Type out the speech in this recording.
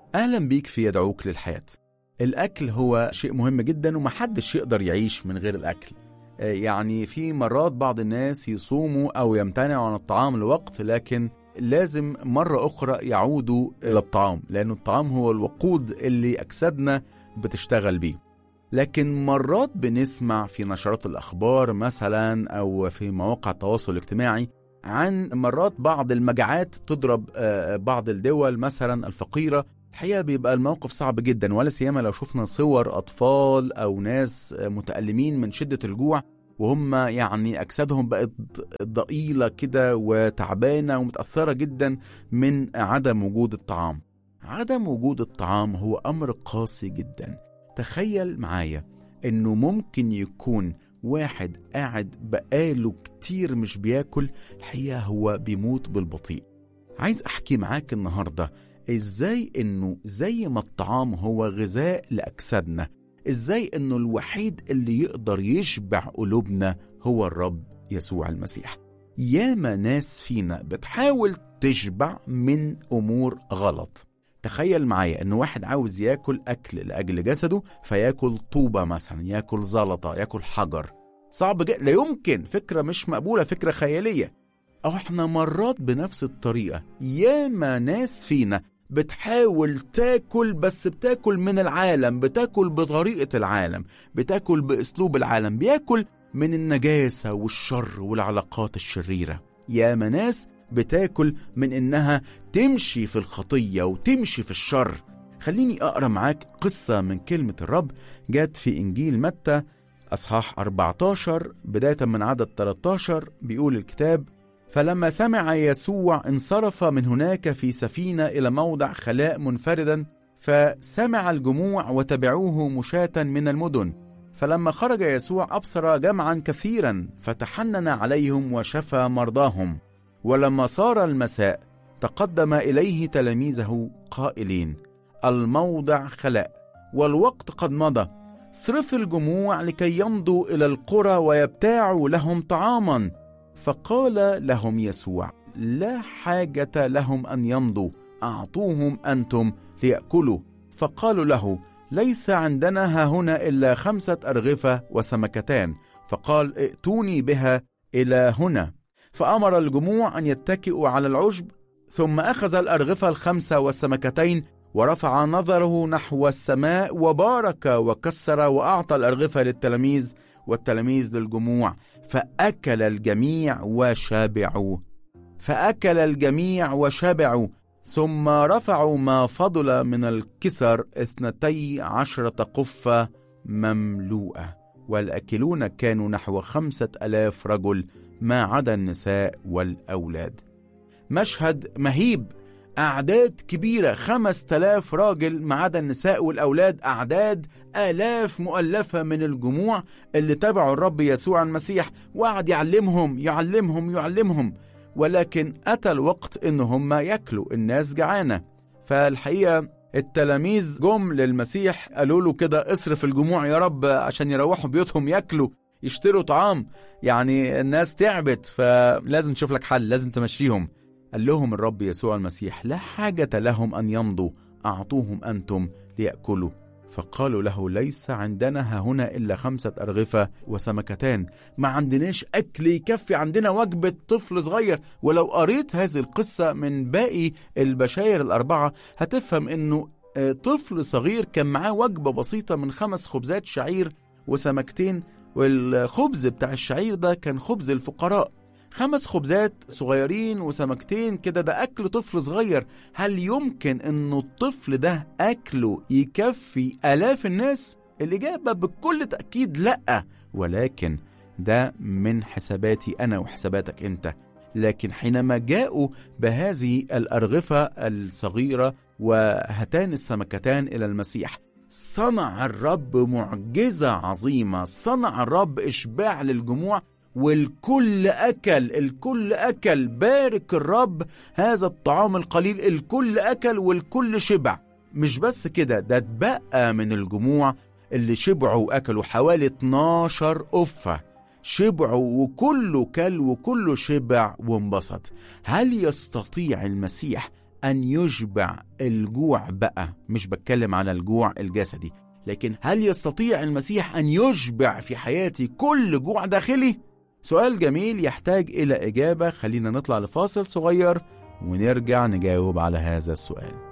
أهلا بيك في يدعوك للحياة الأكل هو شيء مهم جدا ومحدش يقدر يعيش من غير الأكل آه، يعني في مرات بعض الناس يصوموا أو يمتنعوا عن الطعام لوقت لكن لازم مرة أخرى يعودوا إلى الطعام لأن الطعام هو الوقود اللي أجسادنا بتشتغل بيه لكن مرات بنسمع في نشرات الأخبار مثلا أو في مواقع التواصل الاجتماعي عن مرات بعض المجاعات تضرب آه، بعض الدول مثلا الفقيرة الحقيقة بيبقى الموقف صعب جدا ولا سيما لو شفنا صور أطفال أو ناس آه، متألمين من شدة الجوع وهم يعني أجسادهم بقت ضئيلة كده وتعبانة ومتأثرة جدا من عدم وجود الطعام عدم وجود الطعام هو أمر قاسي جدا تخيل معايا إنه ممكن يكون واحد قاعد بقاله كتير مش بياكل الحقيقة هو بيموت بالبطيء عايز أحكي معاك النهاردة إزاي إنه زي ما الطعام هو غذاء لأجسادنا إزاي إنه الوحيد اللي يقدر يشبع قلوبنا هو الرب يسوع المسيح ياما ناس فينا بتحاول تشبع من أمور غلط تخيل معايا ان واحد عاوز ياكل اكل لاجل جسده فياكل طوبه مثلا ياكل زلطه ياكل حجر صعب جدا لا يمكن فكره مش مقبوله فكره خياليه او احنا مرات بنفس الطريقه ياما ناس فينا بتحاول تاكل بس بتاكل من العالم بتاكل بطريقه العالم بتاكل باسلوب العالم بياكل من النجاسه والشر والعلاقات الشريره ياما ناس بتاكل من انها تمشي في الخطيه وتمشي في الشر خليني اقرا معاك قصه من كلمه الرب جت في انجيل متى اصحاح 14 بدايه من عدد 13 بيقول الكتاب فلما سمع يسوع انصرف من هناك في سفينه الى موضع خلاء منفردا فسمع الجموع وتبعوه مشاة من المدن فلما خرج يسوع ابصر جمعا كثيرا فتحنن عليهم وشفى مرضاهم ولما صار المساء تقدم اليه تلاميذه قائلين الموضع خلاء والوقت قد مضى صرف الجموع لكي يمضوا الى القرى ويبتاعوا لهم طعاما فقال لهم يسوع لا حاجه لهم ان يمضوا اعطوهم انتم لياكلوا فقالوا له ليس عندنا ها هنا الا خمسه ارغفه وسمكتان فقال ائتوني بها الى هنا فامر الجموع ان يتكئوا على العشب ثم اخذ الارغفه الخمسه والسمكتين ورفع نظره نحو السماء وبارك وكسر واعطى الارغفه للتلاميذ والتلاميذ للجموع فاكل الجميع وشبعوا فاكل الجميع وشبعوا ثم رفعوا ما فضل من الكسر اثنتي عشرة قفة مملوءة والأكلون كانوا نحو خمسة ألاف رجل ما عدا النساء والأولاد مشهد مهيب أعداد كبيرة خمس تلاف راجل ما عدا النساء والأولاد أعداد آلاف مؤلفة من الجموع اللي تبعوا الرب يسوع المسيح وقعد يعلمهم يعلمهم يعلمهم ولكن أتى الوقت إن هم ياكلوا الناس جعانة فالحقيقة التلاميذ جم للمسيح قالوا له كده اصرف الجموع يا رب عشان يروحوا بيوتهم ياكلوا يشتروا طعام يعني الناس تعبت فلازم تشوف لك حل لازم تمشيهم قال لهم الرب يسوع المسيح لا حاجة لهم أن يمضوا أعطوهم أنتم ليأكلوا فقالوا له ليس عندنا ها هنا إلا خمسة أرغفة وسمكتان ما عندناش أكل يكفي عندنا وجبة طفل صغير ولو قريت هذه القصة من باقي البشاير الأربعة هتفهم أنه آه، طفل صغير كان معاه وجبة بسيطة من خمس خبزات شعير وسمكتين والخبز بتاع الشعير ده كان خبز الفقراء خمس خبزات صغيرين وسمكتين كده ده أكل طفل صغير هل يمكن أنه الطفل ده أكله يكفي آلاف الناس؟ الإجابة بكل تأكيد لأ ولكن ده من حساباتي أنا وحساباتك أنت لكن حينما جاءوا بهذه الأرغفة الصغيرة وهاتان السمكتان إلى المسيح صنع الرب معجزة عظيمة صنع الرب إشباع للجموع والكل أكل الكل أكل بارك الرب هذا الطعام القليل الكل أكل والكل شبع مش بس كده ده اتبقى من الجموع اللي شبعوا وأكلوا حوالي 12 أفة شبعوا وكله كل وكله شبع وانبسط هل يستطيع المسيح أن يشبع الجوع بقى مش بتكلم على الجوع الجسدي لكن هل يستطيع المسيح أن يشبع في حياتي كل جوع داخلي؟ سؤال جميل يحتاج إلى إجابة خلينا نطلع لفاصل صغير ونرجع نجاوب على هذا السؤال